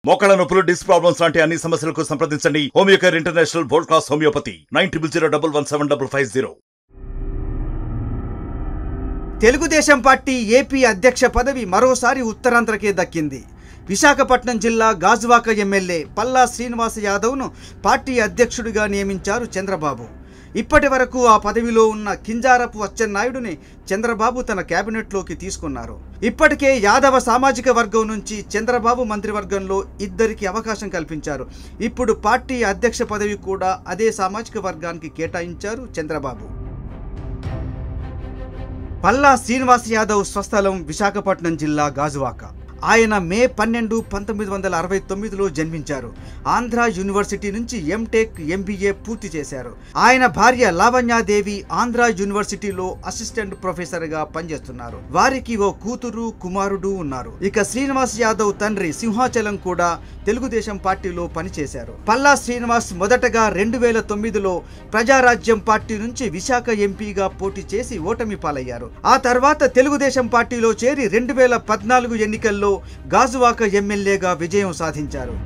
మోకాళ్ళ నొప్పులు disc problems లాంటి అన్ని సమస్యలకు సంప్రదించండి Homeocare international world class homeopathy nine triple zero double one seven double five zero Telugu Desam party AP అధ్యక్ష పదవి మరోసారి ఉత్తరాంధ్రకే దక్కింది విశాఖపట్నం జిల్లా గాజువాక ఎమ్మెల్యే పల్లా శ్రీనివాస యాదవ్ను పార్టీ అధ్యక్షుడిగా నియమించారు చంద్రబాబు ఇప్పటి వరకు ఆ పదవిలో ఉన్న కింజారపు అచ్చెన్నాయుడుని చంద్రబాబు తన కేబినెట్లోకి తీసుకున్నారు ఇప్పటికే యాదవ సామాజిక వర్గం నుంచి చంద్రబాబు మంత్రివర్గంలో ఇద్దరికి అవకాశం కల్పించారు ఇప్పుడు పార్టీ అధ్యక్ష పదవి కూడా అదే సామాజిక వర్గానికి కేటాయించారు చంద్రబాబు పల్లా శ్రీనివాస్ యాదవ్ స్వస్థలం విశాఖపట్నం జిల్లా గాజువాక ఆయన మే పన్నెండు పంతొమ్మిది వందల అరవై తొమ్మిదిలో జన్మించారు ఆంధ్ర యూనివర్సిటీ నుంచి ఎంటెక్ ఎంబీఏ పూర్తి చేశారు ఆయన భార్య లావణ్యాదేవి ఆంధ్ర యూనివర్సిటీలో అసిస్టెంట్ ప్రొఫెసర్గా పనిచేస్తున్నారు వారికి ఓ కూతురు కుమారుడు ఉన్నారు ఇక శ్రీనివాస్ యాదవ్ తండ్రి సింహాచలం కూడా తెలుగుదేశం పార్టీలో పనిచేశారు పల్లా శ్రీనివాస్ మొదటగా రెండు వేల తొమ్మిదిలో ప్రజారాజ్యం పార్టీ నుంచి విశాఖ ఎంపీగా పోటీ చేసి ఓటమి పాలయ్యారు ఆ తర్వాత తెలుగుదేశం పార్టీలో చేరి రెండు వేల పద్నాలుగు ఎన్నికల్లో గాజువాక ఎమ్మెల్యేగా విజయం సాధించారు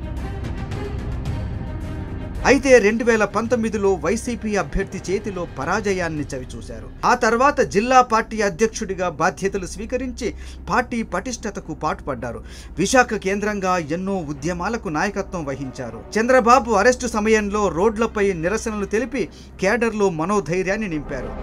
అయితే రెండు వేల పంతొమ్మిదిలో వైసీపీ అభ్యర్థి చేతిలో పరాజయాన్ని చవిచూశారు ఆ తర్వాత జిల్లా పార్టీ అధ్యక్షుడిగా బాధ్యతలు స్వీకరించి పార్టీ పటిష్టతకు పాటుపడ్డారు విశాఖ కేంద్రంగా ఎన్నో ఉద్యమాలకు నాయకత్వం వహించారు చంద్రబాబు అరెస్టు సమయంలో రోడ్లపై నిరసనలు తెలిపి కేడర్లో మనోధైర్యాన్ని నింపారు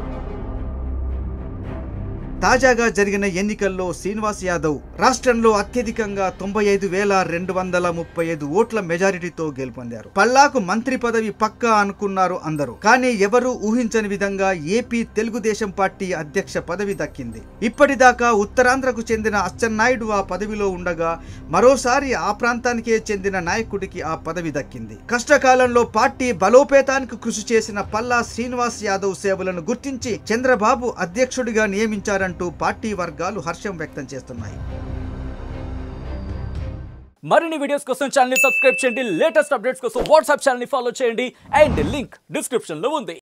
తాజాగా జరిగిన ఎన్నికల్లో శ్రీనివాస్ యాదవ్ రాష్ట్రంలో అత్యధికంగా తొంభై ఐదు వేల రెండు వందల ముప్పై ఐదు ఓట్ల మెజారిటీతో గెలుపొందారు పల్లాకు మంత్రి పదవి పక్కా అనుకున్నారు అందరూ కానీ ఎవరూ ఊహించని విధంగా ఏపీ తెలుగుదేశం పార్టీ అధ్యక్ష పదవి దక్కింది ఇప్పటిదాకా ఉత్తరాంధ్రకు చెందిన అచ్చెన్నాయుడు ఆ పదవిలో ఉండగా మరోసారి ఆ ప్రాంతానికే చెందిన నాయకుడికి ఆ పదవి దక్కింది కష్టకాలంలో పార్టీ బలోపేతానికి కృషి చేసిన పల్లా శ్రీనివాస్ యాదవ్ సేవలను గుర్తించి చంద్రబాబు అధ్యక్షుడిగా నియమించారంటూ పార్టీ వర్గాలు హర్షం వ్యక్తం చేస్తున్నాయి మరిన్ని వీడియోస్ కోసం ఛానల్ ని సబ్స్క్రైబ్ చేయండి లేటెస్ట్ అప్డేట్స్ కోసం వాట్సాప్ ఛానల్ ని ఫాలో చేయండి అండ్ లింక్ డిస్క్రిప్షన్ లో ఉంది